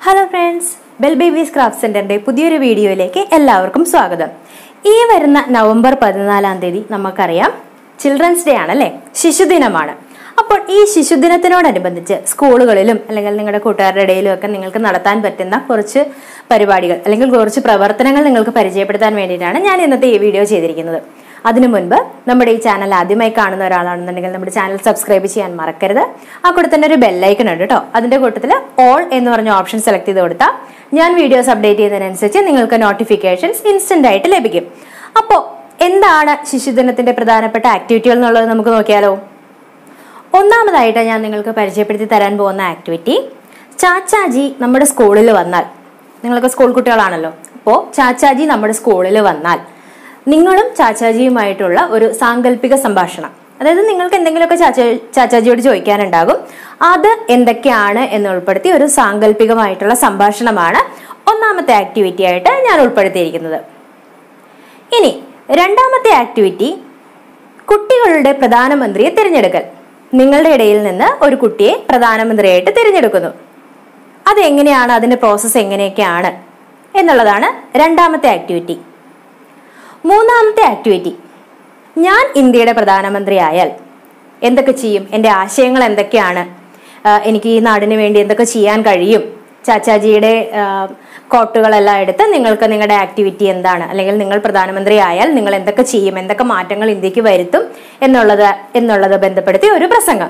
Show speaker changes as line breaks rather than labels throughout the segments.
hello friends bell babies craft സെന്ററിന്റെ പുതിയൊരു വീഡിയോയിലേക്ക് എല്ലാവർക്കും സ്വാഗതം ഈ വരുന്ന നവംബർ പതിനാലാം തീയതി നമുക്കറിയാം ചിൽഡ്രൻസ് ഡേ ആണല്ലേ ശിശുദിനമാണ് അപ്പോൾ ഈ ശിശുദിനത്തിനോടനുബന്ധിച്ച് സ്കൂളുകളിലും അല്ലെങ്കിൽ നിങ്ങളുടെ കൂട്ടുകാരുടെ ഇടയിലും ഒക്കെ നിങ്ങൾക്ക് നടത്താൻ പറ്റുന്ന കുറച്ച് പരിപാടികൾ അല്ലെങ്കിൽ കുറച്ച് പ്രവർത്തനങ്ങൾ നിങ്ങൾക്ക് പരിചയപ്പെടുത്താൻ വേണ്ടിയിട്ടാണ് ഞാൻ ഇന്നത്തെ ഈ വീഡിയോ ചെയ്തിരിക്കുന്നത് അതിനു മുൻപ് നമ്മുടെ ഈ ചാനൽ ആദ്യമായി കാണുന്ന ഒരാളാണെന്നുണ്ടെങ്കിൽ നമ്മുടെ ചാനൽ സബ്സ്ക്രൈബ് ചെയ്യാൻ മറക്കരുത് ആ കൂടെ തന്നെ ഒരു ബെല്ലൈക്കൺ ഉണ്ട് കേട്ടോ അതിന്റെ കൂട്ടത്തിൽ ഓൾ എന്ന് പറഞ്ഞ ഓപ്ഷൻ സെലക്ട് ചെയ്ത് കൊടുത്താൽ ഞാൻ വീഡിയോസ് അപ്ഡേറ്റ് ചെയ്യുന്നതിനനുസരിച്ച് നിങ്ങൾക്ക് നോട്ടിഫിക്കേഷൻസ് ഇൻസ്റ്റന്റ് ആയിട്ട് ലഭിക്കും അപ്പോൾ എന്താണ് ശിശുദിനത്തിന്റെ പ്രധാനപ്പെട്ട ആക്ടിവിറ്റികൾ എന്നുള്ളത് നമുക്ക് നോക്കിയാലോ ഒന്നാമതായിട്ട് ഞാൻ നിങ്ങൾക്ക് പരിചയപ്പെടുത്തി തരാൻ പോകുന്ന ആക്ടിവിറ്റി ചാച്ചാജി നമ്മുടെ സ്കൂളിൽ വന്നാൽ നിങ്ങളൊക്കെ സ്കൂൾ കുട്ടികളാണല്ലോ അപ്പോൾ ചാച്ചാജി നമ്മുടെ സ്കൂളിൽ വന്നാൽ നിങ്ങളും ചാച്ചാജിയുമായിട്ടുള്ള ഒരു സാങ്കല്പിക സംഭാഷണം അതായത് നിങ്ങൾക്ക് എന്തെങ്കിലുമൊക്കെ ചാച്ച ചാച്ചാജിയോട് ചോദിക്കാനുണ്ടാകും അത് എന്തൊക്കെയാണ് എന്ന് ഉൾപ്പെടുത്തി ഒരു സാങ്കല്പികമായിട്ടുള്ള സംഭാഷണമാണ് ഒന്നാമത്തെ ആക്ടിവിറ്റി ആയിട്ട് ഞാൻ ഉൾപ്പെടുത്തിയിരിക്കുന്നത് ഇനി രണ്ടാമത്തെ ആക്ടിവിറ്റി കുട്ടികളുടെ പ്രധാനമന്ത്രിയെ തിരഞ്ഞെടുക്കൽ നിങ്ങളുടെ ഇടയിൽ നിന്ന് ഒരു കുട്ടിയെ പ്രധാനമന്ത്രിയായിട്ട് തിരഞ്ഞെടുക്കുന്നു അതെങ്ങനെയാണ് അതിന്റെ പ്രോസസ്സ് എങ്ങനെയൊക്കെയാണ് എന്നുള്ളതാണ് രണ്ടാമത്തെ ആക്ടിവിറ്റി മൂന്നാമത്തെ ആക്ടിവിറ്റി ഞാൻ ഇന്ത്യയുടെ പ്രധാനമന്ത്രി ആയാൽ എന്തൊക്കെ ചെയ്യും എൻ്റെ ആശയങ്ങൾ എന്തൊക്കെയാണ് ആഹ് എനിക്ക് ഈ നാടിന് വേണ്ടി എന്തൊക്കെ ചെയ്യാൻ കഴിയും ചാച്ചാജിയുടെ ആഹ് കോട്ടുകളെല്ലാം എടുത്ത് നിങ്ങൾക്ക് നിങ്ങളുടെ ആക്ടിവിറ്റി എന്താണ് അല്ലെങ്കിൽ നിങ്ങൾ പ്രധാനമന്ത്രി ആയാൽ നിങ്ങൾ എന്തൊക്കെ ചെയ്യും എന്തൊക്കെ മാറ്റങ്ങൾ ഇന്ത്യക്ക് വരുത്തും എന്നുള്ളത് എന്നുള്ളത് ബന്ധപ്പെടുത്തി ഒരു പ്രസംഗം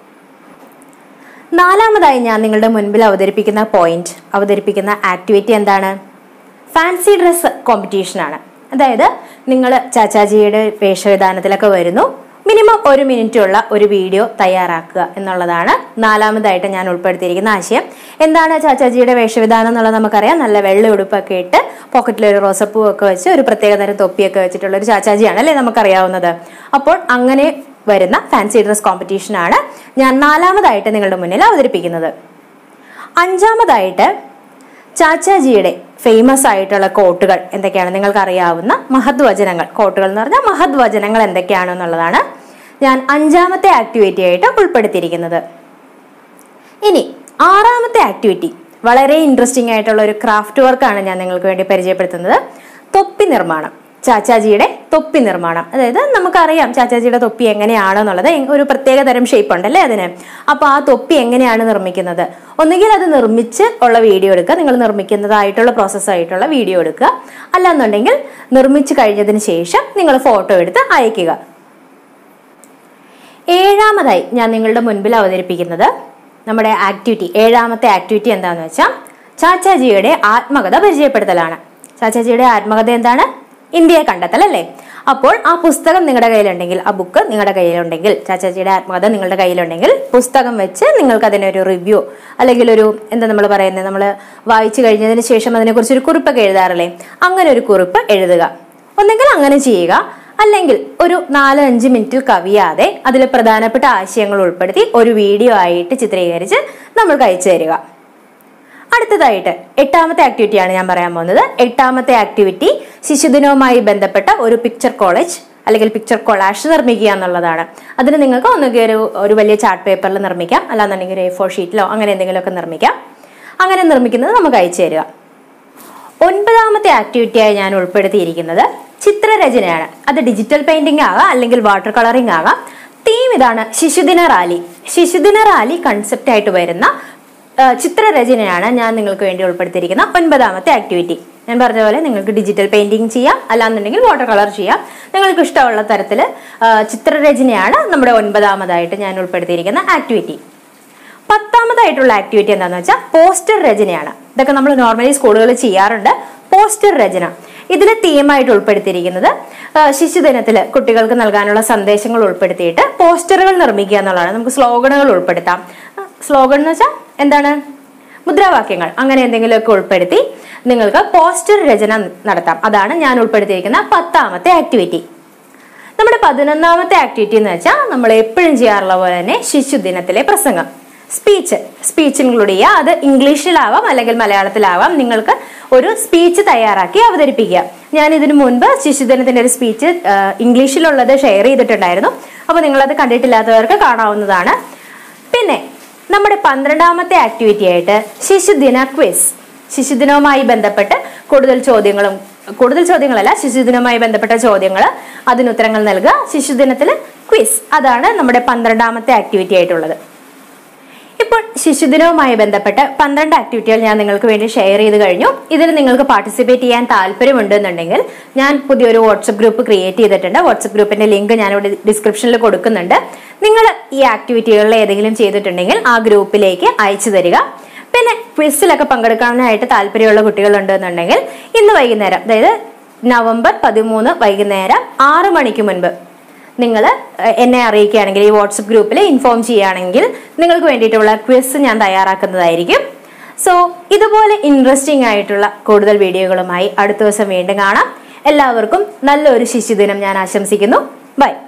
നാലാമതായി ഞാൻ നിങ്ങളുടെ മുൻപിൽ അവതരിപ്പിക്കുന്ന പോയിന്റ് അവതരിപ്പിക്കുന്ന ആക്ടിവിറ്റി എന്താണ് ഫാൻസി ഡ്രസ് കോമ്പറ്റീഷൻ ആണ് അതായത് നിങ്ങൾ ചാച്ചാജിയുടെ വേഷവിധാനത്തിലൊക്കെ വരുന്നു മിനിമം ഒരു മിനിറ്റ് ഉള്ള ഒരു വീഡിയോ തയ്യാറാക്കുക എന്നുള്ളതാണ് നാലാമതായിട്ട് ഞാൻ ഉൾപ്പെടുത്തിയിരിക്കുന്ന ആശയം എന്താണ് ചാച്ചാജിയുടെ വേഷവിധാനം എന്നുള്ളത് നമുക്കറിയാം നല്ല വെള്ള ഉടുപ്പൊക്കെ ഇട്ട് പോക്കറ്റിൽ ഒരു റോസപ്പൂ ഒക്കെ വെച്ച് ഒരു പ്രത്യേകതരം തൊപ്പിയൊക്കെ വെച്ചിട്ടുള്ള ഒരു ചാച്ചാജിയാണ് അല്ലേ നമുക്കറിയാവുന്നത് അപ്പോൾ അങ്ങനെ വരുന്ന ഫാൻസി ഡ്രസ് കോമ്പറ്റീഷൻ ആണ് ഞാൻ നാലാമതായിട്ട് നിങ്ങളുടെ മുന്നിൽ അവതരിപ്പിക്കുന്നത് അഞ്ചാമതായിട്ട് ചാച്ചാജിയുടെ ഫേമസ് ആയിട്ടുള്ള കോട്ടുകൾ എന്തൊക്കെയാണ് നിങ്ങൾക്ക് അറിയാവുന്ന മഹത് വചനങ്ങൾ കോട്ടുകൾ എന്ന് പറഞ്ഞാൽ മഹത് വചനങ്ങൾ എന്തൊക്കെയാണെന്നുള്ളതാണ് ഞാൻ അഞ്ചാമത്തെ ആക്ടിവിറ്റി ആയിട്ട് ഉൾപ്പെടുത്തിയിരിക്കുന്നത് ഇനി ആറാമത്തെ ആക്ടിവിറ്റി വളരെ ഇൻട്രസ്റ്റിംഗ് ആയിട്ടുള്ള ഒരു ക്രാഫ്റ്റ് വർക്കാണ് ഞാൻ നിങ്ങൾക്ക് വേണ്ടി പരിചയപ്പെടുത്തുന്നത് തൊപ്പി നിർമ്മാണം ചാച്ചാജിയുടെ തൊപ്പി നിർമ്മാണം അതായത് നമുക്കറിയാം ചാച്ചാജിയുടെ തൊപ്പി എങ്ങനെയാണെന്നുള്ളത് ഒരു പ്രത്യേക തരം ഷേപ്പ് ഉണ്ടല്ലേ അതിന് അപ്പോൾ ആ തൊപ്പി എങ്ങനെയാണ് നിർമ്മിക്കുന്നത് ഒന്നുകിൽ അത് നിർമ്മിച്ച് ഉള്ള വീഡിയോ എടുക്കുക നിങ്ങൾ നിർമ്മിക്കുന്നതായിട്ടുള്ള പ്രോസസ്സായിട്ടുള്ള വീഡിയോ എടുക്കുക അല്ലാന്നുണ്ടെങ്കിൽ നിർമ്മിച്ച് കഴിഞ്ഞതിന് ശേഷം നിങ്ങൾ ഫോട്ടോ എടുത്ത് അയക്കുക ഏഴാമതായി ഞാൻ നിങ്ങളുടെ മുൻപിൽ അവതരിപ്പിക്കുന്നത് നമ്മുടെ ആക്ടിവിറ്റി ഏഴാമത്തെ ആക്ടിവിറ്റി എന്താണെന്ന് വെച്ചാൽ ചാച്ചാജിയുടെ ആത്മകഥ പരിചയപ്പെടുത്തലാണ് ചാച്ചാജിയുടെ ആത്മകഥ എന്താണ് ഇന്ത്യയെ കണ്ടെത്തൽ അല്ലേ അപ്പോൾ ആ പുസ്തകം നിങ്ങളുടെ കയ്യിലുണ്ടെങ്കിൽ ആ ബുക്ക് നിങ്ങളുടെ കയ്യിലുണ്ടെങ്കിൽ ചാച്ചാജിയുടെ ആത്മകഥ നിങ്ങളുടെ കയ്യിലുണ്ടെങ്കിൽ പുസ്തകം വെച്ച് നിങ്ങൾക്ക് അതിനൊരു റിവ്യൂ അല്ലെങ്കിൽ ഒരു എന്താ നമ്മൾ പറയുന്നത് നമ്മൾ വായിച്ചു കഴിഞ്ഞതിന് ശേഷം അതിനെക്കുറിച്ച് ഒരു കുറിപ്പൊക്കെ എഴുതാറില്ലേ അങ്ങനെ ഒരു കുറിപ്പ് എഴുതുക ഒന്നെങ്കിൽ അങ്ങനെ ചെയ്യുക അല്ലെങ്കിൽ ഒരു നാല് അഞ്ച് മിനിറ്റിൽ കവിയാതെ അതിൽ പ്രധാനപ്പെട്ട ആശയങ്ങൾ ഉൾപ്പെടുത്തി ഒരു വീഡിയോ ആയിട്ട് ചിത്രീകരിച്ച് നമ്മൾക്ക് അയച്ചു തരിക അടുത്തതായിട്ട് എട്ടാമത്തെ ആക്ടിവിറ്റിയാണ് ഞാൻ പറയാൻ പോകുന്നത് എട്ടാമത്തെ ആക്ടിവിറ്റി ശിശുദിനവുമായി ബന്ധപ്പെട്ട ഒരു പിക്ചർ കോളേജ് അല്ലെങ്കിൽ പിക്ചർ കൊളാഷ് നിർമ്മിക്കുക എന്നുള്ളതാണ് അതിന് നിങ്ങൾക്ക് ഒന്നുകിൽ ഒരു ഒരു വലിയ ചാർട്ട് പേപ്പറിൽ നിർമ്മിക്കാം അല്ലാന്നുണ്ടെങ്കിൽ ഒരു എ ഫോർ ഷീറ്റിലോ അങ്ങനെ എന്തെങ്കിലുമൊക്കെ നിർമ്മിക്കാം അങ്ങനെ നിർമ്മിക്കുന്നത് നമുക്ക് അയച്ചു തരിക ഒൻപതാമത്തെ ആക്ടിവിറ്റിയായി ഞാൻ ഉൾപ്പെടുത്തിയിരിക്കുന്നത് ചിത്രരചനയാണ് അത് ഡിജിറ്റൽ പെയിന്റിംഗ് ആകാം അല്ലെങ്കിൽ വാട്ടർ കളറിംഗ് ആകാം തീം ഇതാണ് ശിശുദിന റാലി ശിശുദിന റാലി കൺസെപ്റ്റ് ആയിട്ട് വരുന്ന ആ, ചിത്രരചനയാണ് ഞാൻ നിങ്ങൾക്ക് വേണ്ടി ഉൾപ്പെടുത്തിയിരിക്കുന്ന ഒൻപതാമത്തെ ആക്ടിവിറ്റി ഞാൻ പറഞ്ഞ പോലെ നിങ്ങൾക്ക് ഡിജിറ്റൽ പെയിന്റിംഗ് ചെയ്യാം അല്ലാന്നുണ്ടെങ്കിൽ വാട്ടർ കളർ ചെയ്യാം നിങ്ങൾക്ക് ഇഷ്ടമുള്ള തരത്തിൽ ചിത്രരചനയാണ് നമ്മുടെ ഒൻപതാമതായിട്ട് ഞാൻ ഉൾപ്പെടുത്തിയിരിക്കുന്ന ആക്ടിവിറ്റി പത്താമതായിട്ടുള്ള ആക്ടിവിറ്റി എന്താണെന്ന് വെച്ചാൽ പോസ്റ്റർ രചനയാണ് ഇതൊക്കെ നമ്മൾ നോർമലി സ്കൂളുകളിൽ ചെയ്യാറുണ്ട് പോസ്റ്റർ രചന ഇതിൽ തീമായിട്ട് ഉൾപ്പെടുത്തിയിരിക്കുന്നത് ആ, ശിശുദിനത്തിൽ കുട്ടികൾക്ക് നൽകാനുള്ള സന്ദേശങ്ങൾ ഉൾപ്പെടുത്തിയിട്ട് പോസ്റ്ററുകൾ നിർമ്മിക്കുക എന്നുള്ളതാണ് നമുക്ക് സ്ലോഗനുകൾ ഉൾപ്പെടുത്താം സ്ലോഗൻ എന്ന് വെച്ചാൽ എന്താണ് മുദ്രാവാക്യങ്ങൾ അങ്ങനെ എന്തെങ്കിലുമൊക്കെ ഉൾപ്പെടുത്തി നിങ്ങൾക്ക് പോസ്റ്റർ രചന നടത്താം അതാണ് ഞാൻ ഉൾപ്പെടുത്തിയിരിക്കുന്ന പത്താമത്തെ ആക്ടിവിറ്റി നമ്മുടെ പതിനൊന്നാമത്തെ ആക്ടിവിറ്റി എന്ന് വെച്ചാൽ നമ്മൾ എപ്പോഴും ചെയ്യാറുള്ള പോലെ തന്നെ ശിശുദിനത്തിലെ പ്രസംഗം സ്പീച്ച് സ്പീച്ച് ഇൻക്ലൂഡ് ചെയ്യുക അത് ഇംഗ്ലീഷിലാവാം അല്ലെങ്കിൽ മലയാളത്തിലാവാം നിങ്ങൾക്ക് ഒരു സ്പീച്ച് തയ്യാറാക്കി അവതരിപ്പിക്കുക ഞാൻ ഇതിനു മുൻപ് ശിശുദിനത്തിന്റെ ഒരു സ്പീച്ച് ഇംഗ്ലീഷിലുള്ളത് ഷെയർ ചെയ്തിട്ടുണ്ടായിരുന്നു അപ്പോൾ നിങ്ങളത് കണ്ടിട്ടില്ലാത്തവർക്ക് കാണാവുന്നതാണ് പിന്നെ നമ്മുടെ പന്ത്രണ്ടാമത്തെ ആക്ടിവിറ്റി ആയിട്ട് ശിശുദിന ക്വിസ് ശിശുദിനവുമായി ബന്ധപ്പെട്ട് കൂടുതൽ ചോദ്യങ്ങളും കൂടുതൽ ചോദ്യങ്ങളല്ല ശിശുദിനവുമായി ബന്ധപ്പെട്ട ചോദ്യങ്ങൾ അതിന് ഉത്തരങ്ങൾ നൽകുക ശിശുദിനത്തിൽ ക്വിസ് അതാണ് നമ്മുടെ പന്ത്രണ്ടാമത്തെ ആക്ടിവിറ്റി ആയിട്ടുള്ളത് ഇപ്പോൾ ശിശുദിനവുമായി ബന്ധപ്പെട്ട് പന്ത്രണ്ട് ആക്ടിവിറ്റികൾ ഞാൻ നിങ്ങൾക്ക് വേണ്ടി ഷെയർ ചെയ്ത് കഴിഞ്ഞു ഇതിൽ നിങ്ങൾക്ക് പാർട്ടിസിപ്പേറ്റ് ചെയ്യാൻ താല്പര്യമുണ്ടെന്നുണ്ടെങ്കിൽ ഞാൻ പുതിയൊരു വാട്സപ്പ് ഗ്രൂപ്പ് ക്രിയേറ്റ് ചെയ്തിട്ടുണ്ട് വാട്സപ്പ് ഗ്രൂപ്പിന്റെ ലിങ്ക് ഞാനിവിടെ ഡിസ്ക്രിപ്ഷനിൽ കൊടുക്കുന്നുണ്ട് നിങ്ങൾ ഈ ആക്ടിവിറ്റികളിൽ ഏതെങ്കിലും ചെയ്തിട്ടുണ്ടെങ്കിൽ ആ ഗ്രൂപ്പിലേക്ക് അയച്ചു തരിക പിന്നെ ക്വിസിലൊക്കെ പങ്കെടുക്കാനായിട്ട് താല്പര്യമുള്ള കുട്ടികളുണ്ടെന്നുണ്ടെങ്കിൽ ഇന്ന് വൈകുന്നേരം അതായത് നവംബർ പതിമൂന്ന് വൈകുന്നേരം ആറ് മണിക്ക് മുൻപ് നിങ്ങൾ എന്നെ അറിയിക്കുകയാണെങ്കിൽ ഈ വാട്സപ്പ് ഗ്രൂപ്പിൽ ഇൻഫോം ചെയ്യുകയാണെങ്കിൽ നിങ്ങൾക്ക് വേണ്ടിയിട്ടുള്ള ക്വിസ് ഞാൻ തയ്യാറാക്കുന്നതായിരിക്കും സോ ഇതുപോലെ ഇൻട്രസ്റ്റിംഗ് ആയിട്ടുള്ള കൂടുതൽ വീഡിയോകളുമായി അടുത്ത ദിവസം വീണ്ടും കാണാം എല്ലാവർക്കും നല്ലൊരു ശിശുദിനം ഞാൻ ആശംസിക്കുന്നു ബൈ